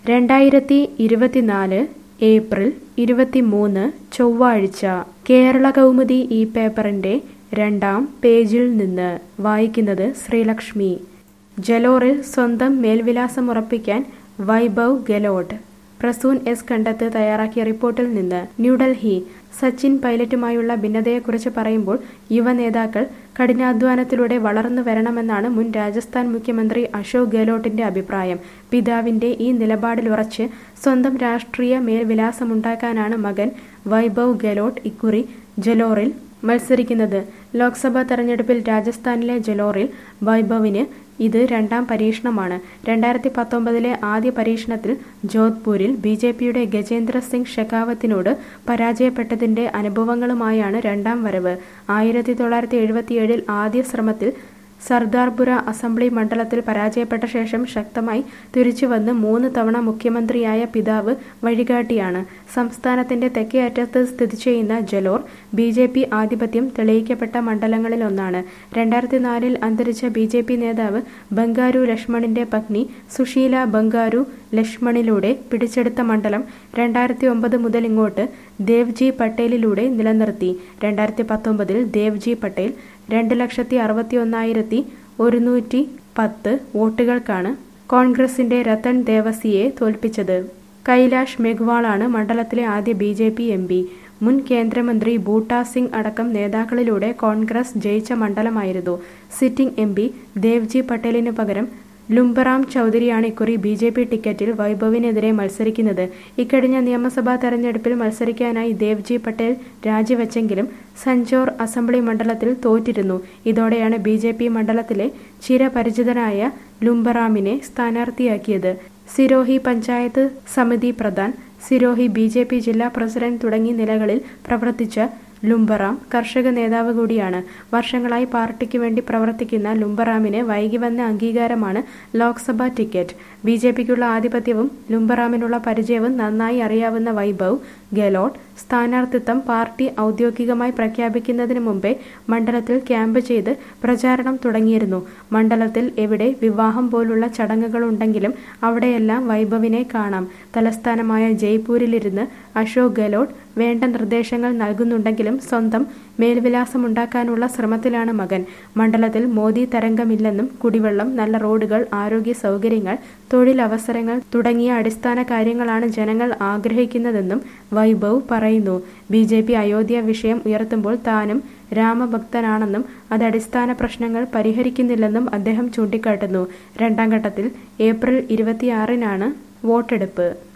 രണ്ടായിരത്തി ഇരുപത്തിനാല് ഏപ്രിൽ ഇരുപത്തിമൂന്ന് ചൊവ്വാഴ്ച കേരള കൗമുദി ഈ പേപ്പറിന്റെ രണ്ടാം പേജിൽ നിന്ന് വായിക്കുന്നത് ശ്രീലക്ഷ്മി ജലോറിൽ സ്വന്തം മേൽവിലാസമുറപ്പിക്കാൻ വൈഭവ് ഗെലോട്ട് പ്രസൂൻ എസ് കണ്ടത്ത് തയ്യാറാക്കിയ റിപ്പോർട്ടിൽ നിന്ന് ന്യൂഡൽഹി സച്ചിൻ പൈലറ്റുമായുള്ള ഭിന്നതയെക്കുറിച്ച് പറയുമ്പോൾ യുവ നേതാക്കൾ കഠിനാധ്വാനത്തിലൂടെ വളർന്നു വരണമെന്നാണ് മുൻ രാജസ്ഥാൻ മുഖ്യമന്ത്രി അശോക് ഗെഹ്ലോട്ടിന്റെ അഭിപ്രായം പിതാവിന്റെ ഈ നിലപാടിലുറച്ച് സ്വന്തം രാഷ്ട്രീയ മേൽവിലാസമുണ്ടാക്കാനാണ് മകൻ വൈഭവ് ഗെഹ്ലോട്ട് ഇക്കുറി ജലോറിൽ മത്സരിക്കുന്നത് ലോക്സഭാ തെരഞ്ഞെടുപ്പിൽ രാജസ്ഥാനിലെ ജലോറിൽ വൈഭവിന് ഇത് രണ്ടാം പരീക്ഷണമാണ് രണ്ടായിരത്തി പത്തൊമ്പതിലെ ആദ്യ പരീക്ഷണത്തിൽ ജോധ്പൂരിൽ ബി ജെ പിയുടെ ഗജേന്ദ്ര സിംഗ് ഷെഖാവത്തിനോട് പരാജയപ്പെട്ടതിന്റെ അനുഭവങ്ങളുമായാണ് രണ്ടാം വരവ് ആയിരത്തി തൊള്ളായിരത്തി എഴുപത്തിയേഴിൽ ആദ്യ ശ്രമത്തിൽ സർദാർപുര അസംബ്ലി മണ്ഡലത്തിൽ പരാജയപ്പെട്ട ശേഷം ശക്തമായി തിരിച്ചുവന്ന് മൂന്ന് തവണ മുഖ്യമന്ത്രിയായ പിതാവ് വഴികാട്ടിയാണ് സംസ്ഥാനത്തിന്റെ തെക്കേ അറ്റത്ത് സ്ഥിതി ചെയ്യുന്ന ജലോർ ബി ജെ പി ആധിപത്യം തെളിയിക്കപ്പെട്ട മണ്ഡലങ്ങളിലൊന്നാണ് രണ്ടായിരത്തി നാലിൽ അന്തരിച്ച ബി ജെ പി നേതാവ് ബംഗാരു ലക്ഷ്മണിന്റെ പത്നി സുശീല ബംഗാരു ലക്ഷ്മണിലൂടെ പിടിച്ചെടുത്ത മണ്ഡലം രണ്ടായിരത്തി ഒമ്പത് മുതൽ ഇങ്ങോട്ട് ദേവ്ജി പട്ടേലിലൂടെ നിലനിർത്തി രണ്ടായിരത്തി പത്തൊമ്പതിൽ ദേവ്ജി പട്ടേൽ രണ്ട് ലക്ഷത്തി അറുപത്തി ഒന്നായിരത്തി ഒരുന്നൂറ്റി പത്ത് വോട്ടുകൾക്കാണ് കോൺഗ്രസിന്റെ രത്തൻ ദേവസിയെ തോൽപ്പിച്ചത് കൈലാഷ് മെഗ്വാളാണ് മണ്ഡലത്തിലെ ആദ്യ B J P M P മുൻ കേന്ദ്രമന്ത്രി ബൂട്ടാ സിംഗ് അടക്കം നേതാക്കളിലൂടെ കോൺഗ്രസ് ജയിച്ച മണ്ഡലമായിരുന്നു സിറ്റിംഗ് എം പി ദേവ്ജി പട്ടേലിന് പകരം ലുംബറാം ചൗധരിയാണ് ഇക്കുറി ബി ജെ പി ടിക്കറ്റിൽ വൈഭവിനെതിരെ മത്സരിക്കുന്നത് ഇക്കഴിഞ്ഞ നിയമസഭാ തെരഞ്ഞെടുപ്പിൽ മത്സരിക്കാനായി ദേവ്ജി പട്ടേൽ രാജിവെച്ചെങ്കിലും സഞ്ചോർ അസംബ്ലി മണ്ഡലത്തിൽ തോറ്റിരുന്നു ഇതോടെയാണ് ബി ജെ പി മണ്ഡലത്തിലെ ചിരപരിചിതനായ ലുംബറാമിനെ സ്ഥാനാർത്ഥിയാക്കിയത് Sirohi panchayat samiti pradhan Sirohi B J P ജില്ലാ പ്രസിഡന്റ് തുടങ്ങി നിലകളിൽ പ്രവർത്തിച്ച ലുംബറാം കർഷക നേതാവ് കൂടിയാണ് വർഷങ്ങളായി പാർട്ടിക്ക് വേണ്ടി പ്രവർത്തിക്കുന്ന ലുംബറാമിന് വൈകി വന്ന അംഗീകാരമാണ് ലോക്സഭാ ടിക്കറ്റ് ബി ജെ പിക്കുള്ള ആധിപത്യവും ലുംബറാമിനുള്ള പരിചയവും നന്നായി അറിയാവുന്ന വൈഭവ് ഗെലോട്ട് സ്ഥാനാർത്ഥിത്വം പാർട്ടി ഔദ്യോഗികമായി പ്രഖ്യാപിക്കുന്നതിന് മുമ്പേ മണ്ഡലത്തിൽ ക്യാമ്പ് ചെയ്ത് പ്രചാരണം തുടങ്ങിയിരുന്നു മണ്ഡലത്തിൽ എവിടെ വിവാഹം പോലുള്ള ചടങ്ങുകളുണ്ടെങ്കിലും അവിടെയെല്ലാം വൈഭവിനെ കാണാം തലസ്ഥാനമായ ജയ്പൂരിലിരുന്ന് അശോക് ഗെലോട്ട് വേണ്ട നിർദ്ദേശങ്ങൾ നൽകുന്നുണ്ടെങ്കിലും സ്വന്തം മേൽവിലാസമുണ്ടാക്കാനുള്ള ശ്രമത്തിലാണ് മകൻ മണ്ഡലത്തിൽ മോദി തരംഗമില്ലെന്നും കുടിവെള്ളം നല്ല റോഡുകൾ ആരോഗ്യ സൗകര്യങ്ങൾ തൊഴിലവസരങ്ങൾ തുടങ്ങിയ അടിസ്ഥാന കാര്യങ്ങളാണ് ജനങ്ങൾ ആഗ്രഹിക്കുന്നതെന്നും വൈഭവ് പറയുന്നു ബി ജെ പി അയോധ്യ വിഷയം ഉയർത്തുമ്പോൾ താനും രാമഭക്തനാണെന്നും അത് അടിസ്ഥാന പ്രശ്നങ്ങൾ പരിഹരിക്കുന്നില്ലെന്നും അദ്ദേഹം ചൂണ്ടിക്കാട്ടുന്നു രണ്ടാം ഘട്ടത്തിൽ ഏപ്രിൽ ഇരുപത്തിയാറിനാണ് വോട്ടെടുപ്പ്